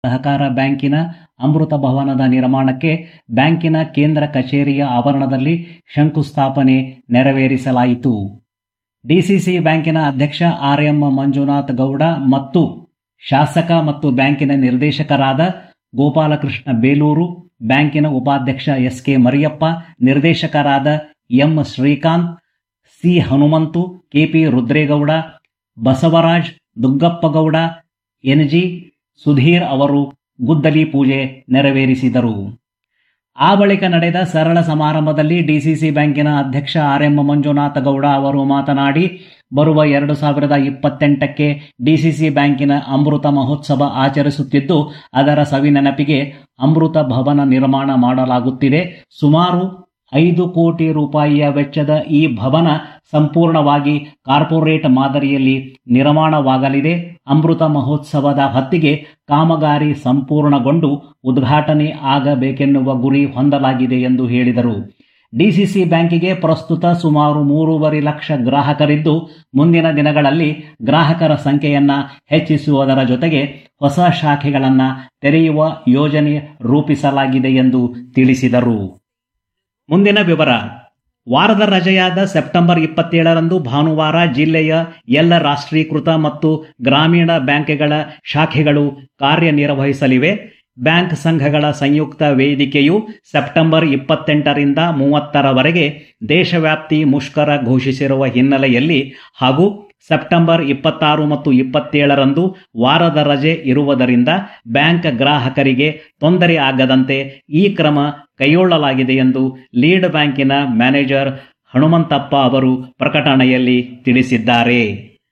ಸಹಕಾರ ಬ್ಯಾಂಕಿನ ಅಮೃತ ಭವನದ ನಿರ್ಮಾಣಕ್ಕೆ ಬ್ಯಾಂಕಿನ ಕೇಂದ್ರ ಕಚೇರಿಯ ಆವರಣದಲ್ಲಿ ಶಂಕುಸ್ಥಾಪನೆ ನೆರವೇರಿಸಲಾಯಿತು ಡಿಸಿಸಿ ಬ್ಯಾಂಕಿನ ಅಧ್ಯಕ್ಷ ಆರ್ ಎಂ ಮಂಜುನಾಥ್ ಗೌಡ ಮತ್ತು ಶಾಸಕ ಮತ್ತು ಬ್ಯಾಂಕಿನ ನಿರ್ದೇಶಕರಾದ ಗೋಪಾಲಕೃಷ್ಣ ಬೇಲೂರು ಬ್ಯಾಂಕಿನ ಉಪಾಧ್ಯಕ್ಷ ಎಸ್ ಕೆ ಮರಿಯಪ್ಪ ನಿರ್ದೇಶಕರಾದ M Srikanth C Hanumanthu KP Rudregowda Basavaraj Duggappagowda NG Sudhir ಅವರು ಗುದ್ದಲಿ ಪೂಜೆ ನೆರವೇರಿಸಿದರು ಆ ಬಳಿಕ ನಡೆದ ಸರಳ ಸಮಾರಂಭದಲ್ಲಿ ಡಿಸಿಸಿ ಬ್ಯಾಂಕಿನ ಅಧ್ಯಕ್ಷ ಆರ್ ಎಂ ಮಂಜುನಾಥ ಗೌಡ ಅವರು ಮಾತನಾಡಿ ಬರುವ ಎರಡು ಸಾವಿರದ ಇಪ್ಪತ್ತೆಂಟಕ್ಕೆ ಡಿಸಿಸಿ ಬ್ಯಾಂಕಿನ ಅಮೃತ ಮಹೋತ್ಸವ ಆಚರಿಸುತ್ತಿದ್ದು ಅದರ ಸವಿನೆನಪಿಗೆ ಅಮೃತ ಭವನ ನಿರ್ಮಾಣ ಮಾಡಲಾಗುತ್ತಿದೆ ಸುಮಾರು ಐದು ಕೋಟಿ ರೂಪಾಯಿಯ ವೆಚ್ಚದ ಈ ಭವನ ಸಂಪೂರ್ಣವಾಗಿ ಕಾರ್ಪೊರೇಟ್ ಮಾದರಿಯಲ್ಲಿ ನಿರ್ಮಾಣವಾಗಲಿದೆ ಅಮೃತ ಮಹೋತ್ಸವದ ಹೊತ್ತಿಗೆ ಕಾಮಗಾರಿ ಸಂಪೂರ್ಣಗೊಂಡು ಉದ್ಘಾಟನೆ ಆಗಬೇಕೆನ್ನುವ ಗುರಿ ಹೊಂದಲಾಗಿದೆ ಎಂದು ಹೇಳಿದರು ಡಿಸಿಸಿ ಬ್ಯಾಂಕಿಗೆ ಪ್ರಸ್ತುತ ಸುಮಾರು ಮೂರುವರೆ ಲಕ್ಷ ಗ್ರಾಹಕರಿದ್ದು ಮುಂದಿನ ದಿನಗಳಲ್ಲಿ ಗ್ರಾಹಕರ ಸಂಖ್ಯೆಯನ್ನ ಹೆಚ್ಚಿಸುವುದರ ಜೊತೆಗೆ ಹೊಸ ಶಾಖೆಗಳನ್ನು ತೆರೆಯುವ ಯೋಜನೆ ರೂಪಿಸಲಾಗಿದೆ ಎಂದು ತಿಳಿಸಿದರು ಮುಂದಿನ ವಿವರ ವಾರದ ರಜೆಯಾದ ಸೆಪ್ಟೆಂಬರ್ ಇಪ್ಪತ್ತೇಳರಂದು ಭಾನುವಾರ ಜಿಲ್ಲೆಯ ಎಲ್ಲ ರಾಷ್ಟ್ರೀಕೃತ ಮತ್ತು ಗ್ರಾಮೀಣ ಬ್ಯಾಂಕ್ಗಳ ಶಾಖೆಗಳು ಕಾರ್ಯನಿರ್ವಹಿಸಲಿವೆ ಬ್ಯಾಂಕ್ ಸಂಘಗಳ ಸಂಯುಕ್ತ ವೇದಿಕೆಯು ಸೆಪ್ಟೆಂಬರ್ ಇಪ್ಪತ್ತೆಂಟರಿಂದ ಮೂವತ್ತರವರೆಗೆ ದೇಶವ್ಯಾಪ್ತಿ ಮುಷ್ಕರ ಘೋಷಿಸಿರುವ ಹಿನ್ನೆಲೆಯಲ್ಲಿ ಹಾಗೂ ಸೆಪ್ಟೆಂಬರ್ ಇಪ್ಪತ್ತಾರು ಮತ್ತು ಇಪ್ಪತ್ತೇಳರಂದು ವಾರದ ರಜೆ ಇರುವುದರಿಂದ ಬ್ಯಾಂಕ್ ಗ್ರಾಹಕರಿಗೆ ತೊಂದರೆ ಆಗದಂತೆ ಈ ಕ್ರಮ ಕೈಗೊಳ್ಳಲಾಗಿದೆ ಎಂದು ಲೀಡ್ ಬ್ಯಾಂಕಿನ ಮ್ಯಾನೇಜರ್ ಹನುಮಂತಪ್ಪ ಅವರು ಪ್ರಕಟಣೆಯಲ್ಲಿ ತಿಳಿಸಿದ್ದಾರೆ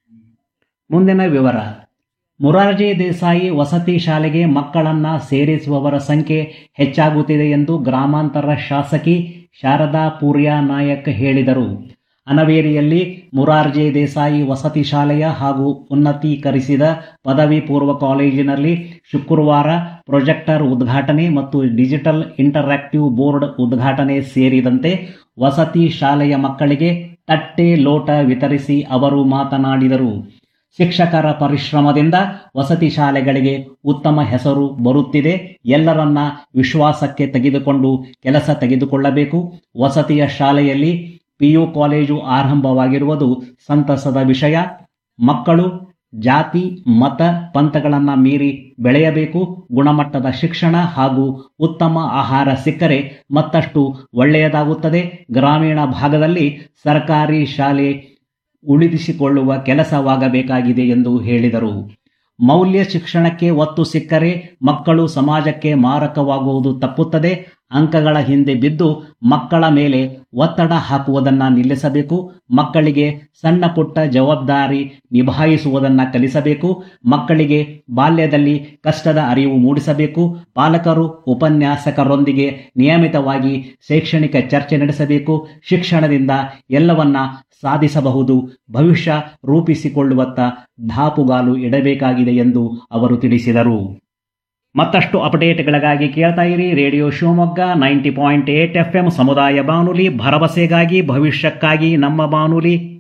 ಮುಂದಿನ ವಿವರ ಮುರಾರ್ಜಿ ದೇಸಾಯಿ ವಸತಿ ಶಾಲೆಗೆ ಮಕ್ಕಳನ್ನ ಸೇರಿಸುವವರ ಸಂಖ್ಯೆ ಹೆಚ್ಚಾಗುತ್ತಿದೆ ಎಂದು ಗ್ರಾಮಾಂತರ ಶಾಸಕಿ ಶಾರದಾ ಪೂರ್ಯ ನಾಯಕ್ ಹೇಳಿದರು ಅನವೇರಿಯಲ್ಲಿ ಮುರಾರ್ಜಿ ದೇಸಾಯಿ ವಸತಿ ಶಾಲೆಯ ಹಾಗೂ ಉನ್ನತೀಕರಿಸಿದ ಪದವಿ ಪೂರ್ವ ಕಾಲೇಜಿನಲ್ಲಿ ಶುಕ್ರವಾರ ಪ್ರೊಜೆಕ್ಟರ್ ಉದ್ಘಾಟನೆ ಮತ್ತು ಡಿಜಿಟಲ್ ಇಂಟರಾಕ್ಟಿವ್ ಬೋರ್ಡ್ ಉದ್ಘಾಟನೆ ಸೇರಿದಂತೆ ವಸತಿ ಶಾಲೆಯ ಮಕ್ಕಳಿಗೆ ತಟ್ಟೆ ಲೋಟ ವಿತರಿಸಿ ಅವರು ಮಾತನಾಡಿದರು ಶಿಕ್ಷಕರ ಪರಿಶ್ರಮದಿಂದ ವಸತಿ ಶಾಲೆಗಳಿಗೆ ಉತ್ತಮ ಹೆಸರು ಬರುತ್ತಿದೆ ಎಲ್ಲರನ್ನ ವಿಶ್ವಾಸಕ್ಕೆ ತೆಗೆದುಕೊಂಡು ಕೆಲಸ ತೆಗೆದುಕೊಳ್ಳಬೇಕು ವಸತಿಯ ಶಾಲೆಯಲ್ಲಿ ಪಿಯು ಕಾಲೇಜು ಆರಂಭವಾಗಿರುವುದು ಸಂತಸದ ವಿಷಯ ಮಕ್ಕಳು ಜಾತಿ ಮತ ಪಂಥಗಳನ್ನು ಮೀರಿ ಬೆಳೆಯಬೇಕು ಗುಣಮಟ್ಟದ ಶಿಕ್ಷಣ ಹಾಗೂ ಉತ್ತಮ ಆಹಾರ ಸಿಕ್ಕರೆ ಮತ್ತಷ್ಟು ಒಳ್ಳೆಯದಾಗುತ್ತದೆ ಗ್ರಾಮೀಣ ಭಾಗದಲ್ಲಿ ಸರ್ಕಾರಿ ಶಾಲೆ ಉಳಿದಿಸಿಕೊಳ್ಳುವ ಕೆಲಸವಾಗಬೇಕಾಗಿದೆ ಎಂದು ಹೇಳಿದರು ಮೌಲ್ಯ ಶಿಕ್ಷಣಕ್ಕೆ ಒತ್ತು ಸಿಕ್ಕರೆ ಮಕ್ಕಳು ಸಮಾಜಕ್ಕೆ ಮಾರಕವಾಗುವುದು ತಪ್ಪುತ್ತದೆ ಅಂಕಗಳ ಹಿಂದೆ ಬಿದ್ದು ಮಕ್ಕಳ ಮೇಲೆ ಒತ್ತಡ ಹಾಕುವುದನ್ನು ನಿಲ್ಲಿಸಬೇಕು ಮಕ್ಕಳಿಗೆ ಸಣ್ಣ ಪುಟ್ಟ ಜವಾಬ್ದಾರಿ ನಿಭಾಯಿಸುವುದನ್ನು ಕಲಿಸಬೇಕು ಮಕ್ಕಳಿಗೆ ಬಾಲ್ಯದಲ್ಲಿ ಕಷ್ಟದ ಅರಿವು ಮೂಡಿಸಬೇಕು ಪಾಲಕರು ಉಪನ್ಯಾಸಕರೊಂದಿಗೆ ನಿಯಮಿತವಾಗಿ ಶೈಕ್ಷಣಿಕ ಚರ್ಚೆ ನಡೆಸಬೇಕು ಶಿಕ್ಷಣದಿಂದ ಎಲ್ಲವನ್ನ ಸಾಧಿಸಬಹುದು ಭವಿಷ್ಯ ರೂಪಿಸಿಕೊಳ್ಳುವತ್ತ ಧಾಪುಗಾಲು ಇಡಬೇಕಾಗಿದೆ ಎಂದು ಅವರು ತಿಳಿಸಿದರು ಮತ್ತಷ್ಟು ಅಪ್ಡೇಟ್ಗಳಿಗಾಗಿ ಕೇಳ್ತಾ ಇರಿ radio Shivamogga ninety point eight F M ಸಮುದಾಯ ಬಾನುಲಿ ಭರವಸೆಗಾಗಿ ಭವಿಷ್ಯಕ್ಕಾಗಿ ನಮ್ಮ ಬಾನುಲಿ